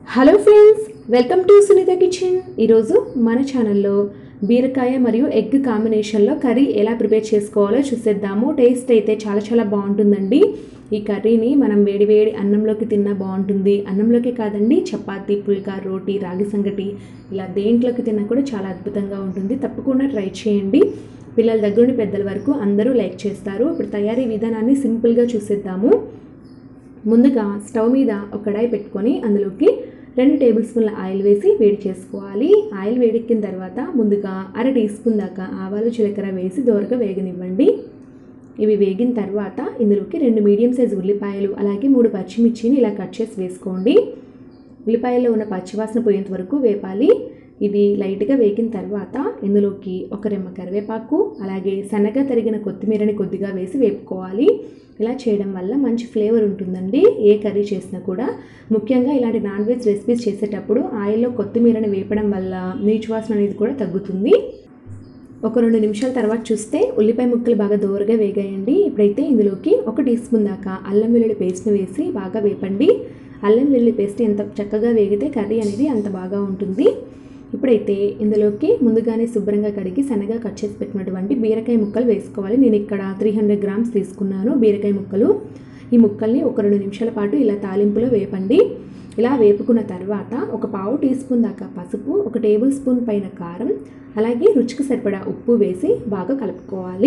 hello friends welcome to Sunitha kitchen ఈరోజు మన ఛానల్లో బీరకాయ మరియు ఎగ్ కాంబినేషన్లో కర్రీ ఎలా ప్రిపేర్ చేసుకోవాలో చూసేద్దాము టేస్ట్ అయితే చాలా చాలా బాగుంటుందండి ఈ కర్రీని మనం వేడి వేడి అన్నంలోకి తిన్నా బాగుంటుంది అన్నంలోకి కాదండి చపాతీ పుల్కా రోటీ రాగి సంగటి ఇలా దేంట్లోకి తిన్నా కూడా చాలా అద్భుతంగా ఉంటుంది తప్పకుండా ట్రై చేయండి పిల్లల దగ్గర నుండి పెద్దల వరకు అందరూ లైక్ చేస్తారు ఇప్పుడు తయారీ విధానాన్ని సింపుల్గా చూసేద్దాము ముందుగా స్టవ్ మీద ఒక కడాయి పెట్టుకొని అందులోకి రెండు టేబుల్ స్పూన్ల ఆయిల్ వేసి వేడి చేసుకోవాలి ఆయిల్ వేడెక్కిన తర్వాత ముందుగా అర టీ స్పూన్ దాకా ఆవాలు జీలకర్ర వేసి దోరగా వేగనివ్వండి ఇవి వేగిన తర్వాత ఇందులోకి రెండు మీడియం సైజ్ ఉల్లిపాయలు అలాగే మూడు పచ్చిమిర్చిని ఇలా కట్ చేసి వేసుకోండి ఉల్లిపాయల్లో ఉన్న పచ్చివాసన పోయేంత వరకు వేపాలి ఇవి లైట్గా వేగిన తర్వాత ఇందులోకి ఒక రెమ్మ కరివేపాకు అలాగే సన్నగా తరిగిన కొత్తిమీరని కొద్దిగా వేసి వేపుకోవాలి ఇలా చేయడం వల్ల మంచి ఫ్లేవర్ ఉంటుందండి ఏ కర్రీ చేసినా కూడా ముఖ్యంగా ఇలాంటి నాన్ వెజ్ రెసిపీస్ చేసేటప్పుడు ఆయిల్లో కొత్తిమీరని వేపడం వల్ల నీచు వాసన అనేది కూడా తగ్గుతుంది ఒక రెండు నిమిషాల తర్వాత చూస్తే ఉల్లిపాయ ముక్కలు బాగా దోరగా వేగాయండి ఇప్పుడైతే ఇందులోకి ఒక టీ స్పూన్ దాకా అల్లం వెల్లుల్లి పేస్ట్ని వేసి బాగా వేపండి అల్లం వెల్లుల్లి పేస్ట్ ఎంత చక్కగా వేగితే కర్రీ అనేది అంత బాగా ఉంటుంది ఇప్పుడైతే ఇందులోకి ముందుగానే శుభ్రంగా కడిగి సన్నగా కట్ చేసి పెట్టినటువంటి బీరకాయ ముక్కలు వేసుకోవాలి నేను ఇక్కడ త్రీ హండ్రెడ్ గ్రామ్స్ తీసుకున్నాను బీరకాయ ముక్కలు ఈ ముక్కల్ని ఒక రెండు నిమిషాల పాటు ఇలా తాలింపులో వేపండి ఇలా వేపుకున్న తర్వాత ఒక పావు టీ స్పూన్ దాకా పసుపు ఒక టేబుల్ స్పూన్ పైన కారం అలాగే రుచికి సరిపడా ఉప్పు వేసి బాగా కలుపుకోవాలి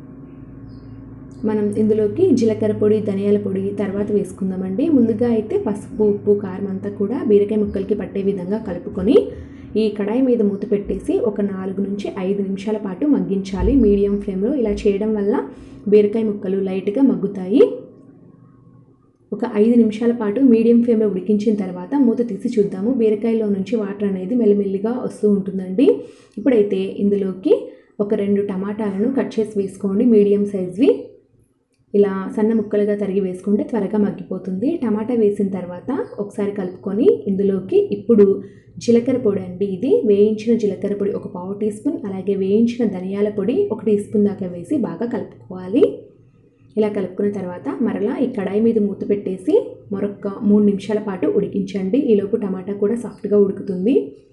మనం ఇందులోకి జీలకర్ర పొడి ధనియాల పొడి తర్వాత వేసుకుందామండి ముందుగా అయితే పసుపు ఉప్పు కారం అంతా కూడా బీరకాయ ముక్కలకి పట్టే విధంగా కలుపుకొని ఈ కడాయి మీద మూత పెట్టేసి ఒక నాలుగు నుంచి ఐదు నిమిషాల పాటు మగ్గించాలి మీడియం ఫ్లేమ్లో ఇలా చేయడం వల్ల బీరకాయ ముక్కలు లైట్గా మగ్గుతాయి ఒక ఐదు నిమిషాల పాటు మీడియం ఫ్లేమ్లో ఉడికించిన తర్వాత మూత తీసి చూద్దాము బీరకాయలో నుంచి వాటర్ అనేది మెల్లిమెల్లిగా వస్తూ ఉంటుందండి ఇప్పుడైతే ఇందులోకి ఒక రెండు టమాటాలను కట్ చేసి వేసుకోండి మీడియం సైజ్వి ఇలా సన్న ముక్కలుగా తరిగి వేసుకుంటే త్వరగా మగ్గిపోతుంది టమాటా వేసిన తర్వాత ఒకసారి కలుపుకొని ఇందులోకి ఇప్పుడు జీలకర్ర పొడి అండి ఇది వేయించిన జీలకర్ర పొడి ఒక పావు టీ స్పూన్ అలాగే వేయించిన ధనియాల పొడి ఒక టీ స్పూన్ దాకా వేసి బాగా కలుపుకోవాలి ఇలా కలుపుకున్న తర్వాత మరలా ఈ కడాయి మీద మూత పెట్టేసి మరొక మూడు నిమిషాల పాటు ఉడికించండి ఈలోపు టమాటా కూడా సాఫ్ట్గా ఉడుకుతుంది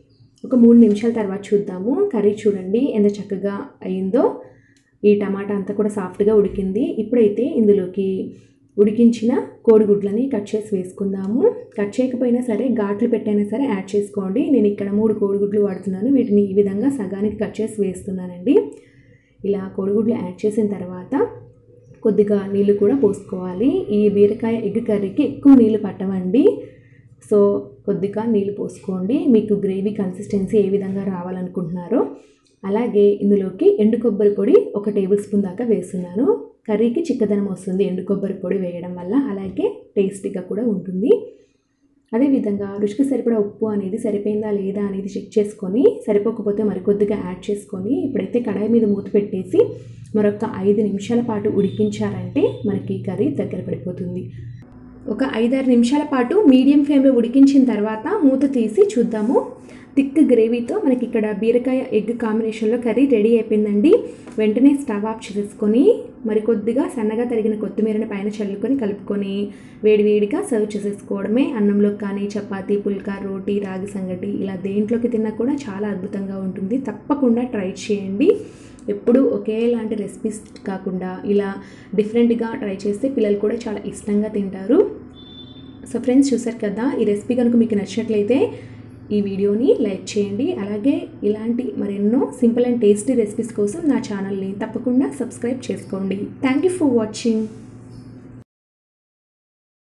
ఒక మూడు నిమిషాల తర్వాత చూద్దాము కర్రీ చూడండి ఎంత చక్కగా అయిందో ఈ టమాటా అంతా కూడా సాఫ్ట్గా ఉడికింది ఇప్పుడైతే ఇందులోకి ఉడికించిన కోడిగుడ్లని కట్ చేసి వేసుకుందాము కట్ చేయకపోయినా సరే ఘాట్లు పెట్టైనా సరే యాడ్ చేసుకోండి నేను ఇక్కడ మూడు కోడిగుడ్లు వాడుతున్నాను వీటిని ఈ విధంగా సగానికి కట్ చేసి వేస్తున్నానండి ఇలా కోడిగుడ్లు యాడ్ చేసిన తర్వాత కొద్దిగా నీళ్ళు కూడా పోసుకోవాలి ఈ బీరకాయ ఎగ్ కర్రీకి ఎక్కువ నీళ్ళు పట్టవండి సో కొద్దిగా నీళ్ళు పోసుకోండి మీకు గ్రేవీ కన్సిస్టెన్సీ ఏ విధంగా రావాలనుకుంటున్నారో అలాగే ఇందులోకి ఎండు కొబ్బరి పొడి ఒక టేబుల్ స్పూన్ దాకా వేస్తున్నాను కర్రీకి చిక్కదనం వస్తుంది ఎండు కొబ్బరి పొడి వేయడం వల్ల అలాగే టేస్టీగా కూడా ఉంటుంది అదేవిధంగా రుచికి సరిపడా ఉప్పు అనేది సరిపోయిందా లేదా అనేది చెక్ చేసుకొని సరిపోకపోతే మరికొద్దిగా యాడ్ చేసుకొని ఇప్పుడైతే కడాయి మీద మూత పెట్టేసి మరొక ఐదు నిమిషాల పాటు ఉడికించారంటే మనకి కర్రీ దగ్గర పడిపోతుంది ఒక ఐదారు నిమిషాల పాటు మీడియం ఫ్లేమ్లో ఉడికించిన తర్వాత మూత తీసి చూద్దాము థిక్ గ్రేవీతో మనకి ఇక్కడ బీరకాయ ఎగ్ కాంబినేషన్లో కర్రీ రెడీ అయిపోయిందండి వెంటనే స్టవ్ ఆఫ్ చేసుకొని మరికొద్దిగా సన్నగా తరిగిన కొత్తిమీరని పైన చల్లుకొని కలుపుకొని వేడివేడిగా సర్వ్ చేసేసుకోవడమే అన్నంలో కానీ చపాతీ పుల్కా రోటీ రాగి సంగటి ఇలా దేంట్లోకి తిన్నా కూడా చాలా అద్భుతంగా ఉంటుంది తప్పకుండా ట్రై చేయండి ఎప్పుడూ ఒకేలాంటి రెసిపీస్ కాకుండా ఇలా డిఫరెంట్గా ట్రై చేస్తే పిల్లలు కూడా చాలా ఇష్టంగా తింటారు సో ఫ్రెండ్స్ చూసారు కదా ఈ రెసిపీ కనుక మీకు నచ్చినట్లయితే ఈ వీడియోని లైక్ చేయండి అలాగే ఇలాంటి మరెన్నో సింపుల్ అండ్ టేస్టీ రెసిపీస్ కోసం నా ఛానల్ని తప్పకుండా సబ్స్క్రైబ్ చేసుకోండి థ్యాంక్ యూ ఫర్ వాచింగ్